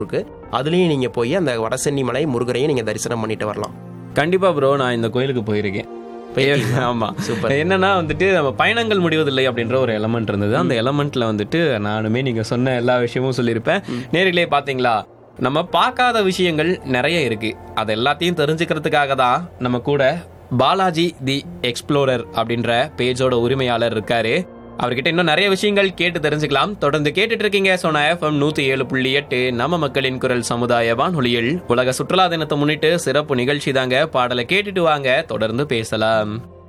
இருக்கு அதுலேயும் நீங்கள் போய் அந்த வடசென்னி மலை முருகரையும் நீங்கள் தரிசனம் பண்ணிட்டு வரலாம் கண்டிப்பா ப்ரோ நான் இந்த கோயிலுக்கு போயிருக்கேன் போயிருக்கீங்களா? ஆமா சூப்பர். என்னன்னா வந்துட்டு நம்ம பயணங்கள் முடிவதில்லை அப்படின்ற ஒரு எலமெண்ட் இருந்தது அந்த எலமெண்ட்ல வந்துட்டு நானுமே நீங்க சொன்ன எல்லா விஷயமும் சொல்லியிருப்பேன் நேரிலே பாத்தீங்களா நம்ம பார்க்காத விஷயங்கள் நிறைய இருக்கு அது எல்லாத்தையும் தெரிஞ்சுக்கிறதுக்காக தான் நம்ம கூட பாலாஜி தி எக்ஸ்ப்ளோரர் அப்படின்ற பேஜோட உரிமையாளர் இருக்காரு அவர்கிட்ட இன்னும் நிறைய விஷயங்கள் கேட்டு தெரிஞ்சுக்கலாம் தொடர்ந்து கேட்டுட்டு இருக்கீங்க சோனா எஃப்எம் நூத்தி ஏழு புள்ளி எட்டு நம்ம மக்களின் குரல் சமுதாய வானொலியில் உலக சுற்றுலா தினத்தை முன்னிட்டு சிறப்பு நிகழ்ச்சி தாங்க பாடலை கேட்டுட்டு வாங்க தொடர்ந்து பேசலாம்